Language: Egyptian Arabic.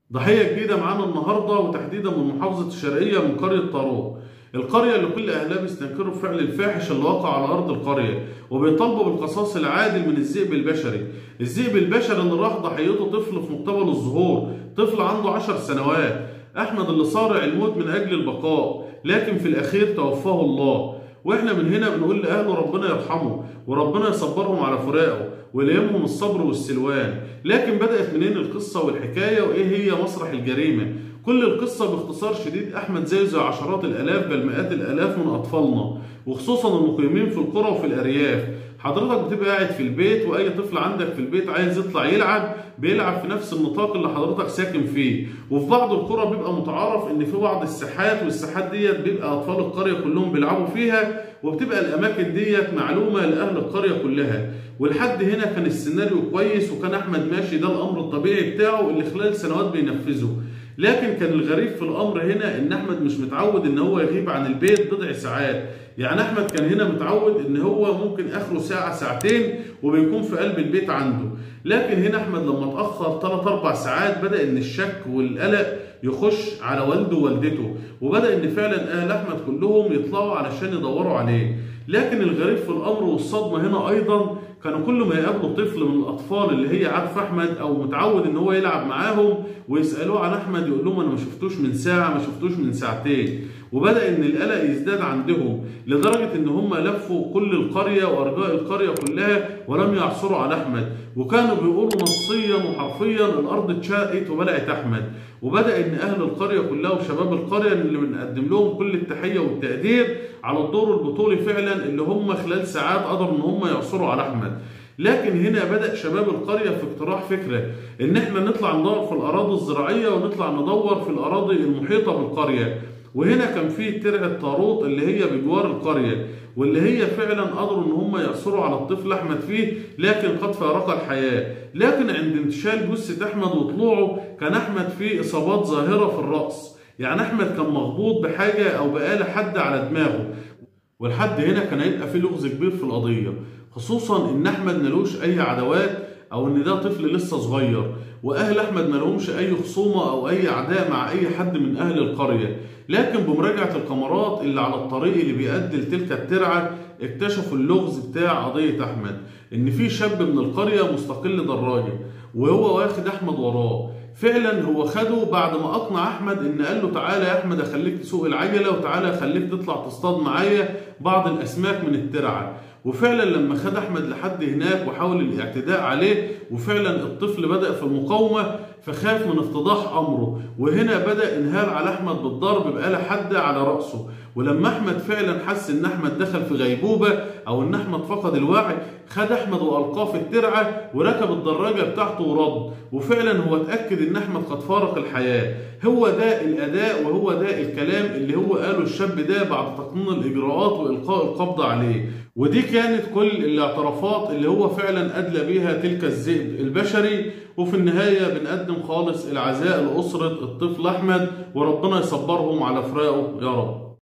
ضحية جديدة معانا النهاردة وتحديدا من محافظة الشرقية من قرية طاروق القرية اللي كل أهلها بيستنكروا الفعل الفاحش اللي وقع على أرض القرية وبيطالبوا بالقصاص العادل من الذئب البشري الذئب البشري اللي راح ضحيته طفل في مقتبل الظهور طفل عنده عشر سنوات أحمد اللي صارع الموت من أجل البقاء لكن في الأخير توفاه الله واحنا من هنا بنقول لاهله ربنا يرحمه وربنا يصبرهم على فراقه ويلهمهم الصبر والسلوان لكن بدات منين القصه والحكايه وايه هي مسرح الجريمه كل القصه باختصار شديد احمد زيه زي عشرات الالاف بل مئات الالاف من اطفالنا وخصوصا المقيمين في القرى وفي الارياف حضرتك بتبقى قاعد في البيت واي طفل عندك في البيت عايز يطلع يلعب بيلعب في نفس النطاق اللي حضرتك ساكن فيه وفي بعض القرى بيبقى متعارف ان في بعض الساحات والساحات ديت بيبقى اطفال القريه كلهم بيلعبوا فيها وبتبقى الاماكن ديت معلومه لاهل القريه كلها ولحد هنا كان السيناريو كويس وكان احمد ماشي ده الامر الطبيعي بتاعه اللي خلال سنوات بينفذه لكن كان الغريب في الامر هنا ان احمد مش متعود ان هو يغيب عن البيت بضع ساعات يعني احمد كان هنا متعود ان هو ممكن اخره ساعه ساعتين وبيكون في قلب البيت عنده لكن هنا احمد لما اتاخر 3 4 ساعات بدا ان الشك والقلق يخش على والده ووالدته وبدا ان فعلا اهل احمد كلهم يطلعوا علشان يدوروا عليه لكن الغريب في الامر والصدمه هنا ايضا كانوا كل ما يقابلوا طفل من الاطفال اللي هي عارفه احمد او متعود ان هو يلعب معاهم ويسالوه عن احمد يقول لهم انا ما شفتوش من ساعه ما شفتوش من ساعتين وبدا ان القلق يزداد عندهم لدرجه ان هم لفوا كل القريه وارجاء القريه كلها ولم يعثروا على احمد وكانوا بيقولوا نصيا وحرفيا الارض اتشقت وبلعت احمد وبدا ان اهل القريه كلها وشباب القريه اللي بنقدم لهم كل التحيه والتقدير على الدور البطولي فعلا اللي هم خلال ساعات قدروا ان هم يعثروا على احمد لكن هنا بدا شباب القريه في اقتراح فكره ان احنا نطلع ندور في الاراضي الزراعيه ونطلع ندور في الاراضي المحيطه بالقريه وهنا كان في ترعه طاروط اللي هي بجوار القريه واللي هي فعلا قدروا ان هم يأثروا على الطفل احمد فيه لكن قد فارق الحياه لكن عند انتشال جثه احمد وطلوعه كان احمد فيه اصابات ظاهره في الراس يعني احمد كان مخبوط بحاجه او بآلة حد على دماغه ولحد هنا كان هيبقى في لغز كبير في القضيه خصوصا ان احمد ملوش اي عداوات او ان ده طفل لسه صغير واهل احمد مالهمش اي خصومه او اي عداء مع اي حد من اهل القريه لكن بمراجعه الكاميرات اللي على الطريق اللي بيؤدي لتلك الترعه اكتشفوا اللغز بتاع قضيه احمد ان في شاب من القريه مستقل دراجه وهو واخد احمد وراه فعلا هو خده بعد ما اقنع احمد ان قال له تعالى يا احمد اخليك تسوق العجله وتعالى اخليك تطلع تصطاد معايا بعض الاسماك من الترعه وفعلا لما خد احمد لحد هناك وحاول الاعتداء عليه وفعلا الطفل بدا في المقاومه فخاف من افتضاح امره وهنا بدا انهال على احمد بالضرب بآلة حاده على راسه ولما احمد فعلا حس ان احمد دخل في غيبوبه او ان احمد فقد الوعي خد احمد والقاه في الترعه وركب الدراجه بتاعته ورد وفعلا هو اتاكد ان احمد قد فارق الحياه هو ده الاداء وهو ده الكلام اللي هو قاله الشاب ده بعد تقنين الاجراءات والقاء القبض عليه ودي كانت كل الاعترافات اللي هو فعلا ادلى بيها تلك الذئب البشري وفي النهايه بنقدم خالص العزاء لاسره الطفل احمد وربنا يصبرهم على فراقه يا رب